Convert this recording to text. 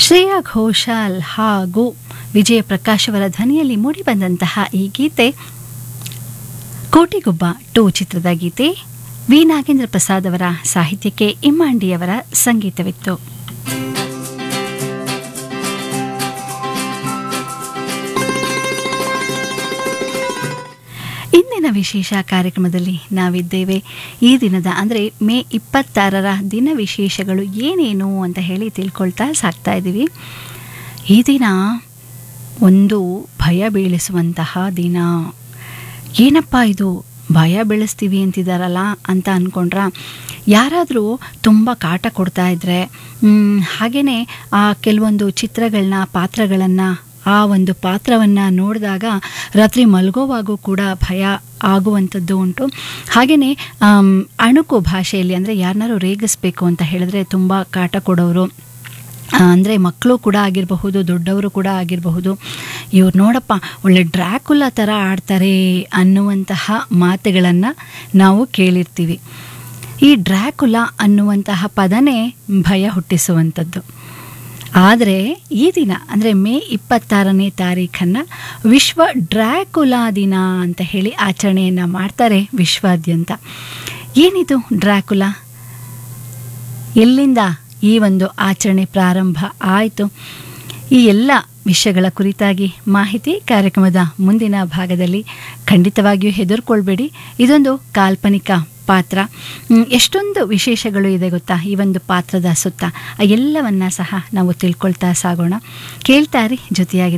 ಶ್ರೇಯಾ ಘೋಷಾಲ್ ಹಾಗೂ ವಿಜಯ ಪ್ರಕಾಶ್ ಅವರ ಧ್ವನಿಯಲ್ಲಿ ಮೂಡಿಬಂದಂತಹ ಈ ಗೀತೆ ಕೋಟಿಗೊಬ್ಬ ಟೂ ಚಿತ್ರದ ಗೀತೆ ವಿ ನಾಗೇಂದ್ರ ಪ್ರಸಾದ್ ಅವರ ಸಾಹಿತ್ಯಕ್ಕೆ ಇಮ್ಮಾಂಡಿಯವರ ಸಂಗೀತವಿತ್ತು ಇಂದಿನ ವಿಶೇಷ ಕಾರ್ಯಕ್ರಮದಲ್ಲಿ ನಾವಿದ್ದೇವೆ ಈ ದಿನದ ಅಂದರೆ ಮೇ ಇಪ್ಪತ್ತಾರರ ದಿನ ವಿಶೇಷಗಳು ಏನೇನು ಅಂತ ಹೇಳಿ ತಿಳ್ಕೊಳ್ತಾ ಸಾಕ್ತಾ ಇದ್ದೀವಿ ಈ ದಿನ ಒಂದು ಭಯ ಬೀಳಿಸುವಂತಹ ದಿನ ಏನಪ್ಪ ಇದು ಭಯ ಬೆಳೆಸ್ತೀವಿ ಅಂತಿದ್ದಾರಲ್ಲ ಅಂತ ಅಂದ್ಕೊಂಡ್ರ ಯಾರಾದರೂ ತುಂಬ ಕಾಟ ಕೊಡ್ತಾ ಇದ್ದರೆ ಹಾಗೆಯೇ ಆ ಕೆಲವೊಂದು ಚಿತ್ರಗಳನ್ನ ಪಾತ್ರಗಳನ್ನು ಆ ಒಂದು ಪಾತ್ರವನ್ನು ನೋಡಿದಾಗ ರಾತ್ರಿ ಮಲಗೋವಾಗೂ ಕೂಡ ಭಯ ಆಗುವಂಥದ್ದು ಉಂಟು ಹಾಗೆಯೇ ಅಣುಕು ಭಾಷೆಯಲ್ಲಿ ಅಂದರೆ ಯಾರನ್ನಾರು ರೇಗಿಸ್ಬೇಕು ಅಂತ ಹೇಳಿದ್ರೆ ತುಂಬ ಕಾಟ ಕೊಡೋರು ಅಂದರೆ ಮಕ್ಕಳು ಕೂಡ ಆಗಿರಬಹುದು ದೊಡ್ಡವರು ಕೂಡ ಆಗಿರಬಹುದು ಇವ್ರು ನೋಡಪ್ಪ ಒಳ್ಳೆ ಡ್ರ್ಯಾಕುಲಾ ಥರ ಆಡ್ತಾರೆ ಅನ್ನುವಂತಹ ಮಾತುಗಳನ್ನು ನಾವು ಕೇಳಿರ್ತೀವಿ ಈ ಡ್ರ್ಯಾಕುಲಾ ಅನ್ನುವಂತಹ ಪದನೇ ಭಯ ಹುಟ್ಟಿಸುವಂಥದ್ದು ಆದರೆ ಈ ದಿನ ಅಂದರೆ ಮೇ ಇಪ್ಪತ್ತಾರನೇ ತಾರೀಖನ್ನು ವಿಶ್ವ ಡ್ರ್ಯಾಕುಲಾ ದಿನ ಅಂತ ಹೇಳಿ ಆಚರಣೆಯನ್ನು ಮಾಡ್ತಾರೆ ವಿಶ್ವಾದ್ಯಂತ ಏನಿದು ಡ್ರ್ಯಾಕುಲಾ ಎಲ್ಲಿಂದ ಈ ಒಂದು ಆಚರಣೆ ಪ್ರಾರಂಭ ಆಯಿತು ಈ ಎಲ್ಲ ವಿಷಯಗಳ ಕುರಿತಾಗಿ ಮಾಹಿತಿ ಕಾರ್ಯಕ್ರಮದ ಮುಂದಿನ ಭಾಗದಲ್ಲಿ ಖಂಡಿತವಾಗಿಯೂ ಹೆದರ್ಕೊಳ್ಬೇಡಿ ಇದೊಂದು ಕಾಲ್ಪನಿಕ ಪಾತ್ರ ಎಷ್ಟೊಂದು ವಿಶೇಷಗಳು ಇದೆ ಗೊತ್ತಾ ಈ ಒಂದು ಪಾತ್ರದ ಸುತ್ತ ಆ ಎಲ್ಲವನ್ನ ಸಹ ನಾವು ತಿಳ್ಕೊಳ್ತಾ ಸಾಗೋಣ ಕೇಳ್ತಾರಿ ಜೊತೆಯಾಗಿ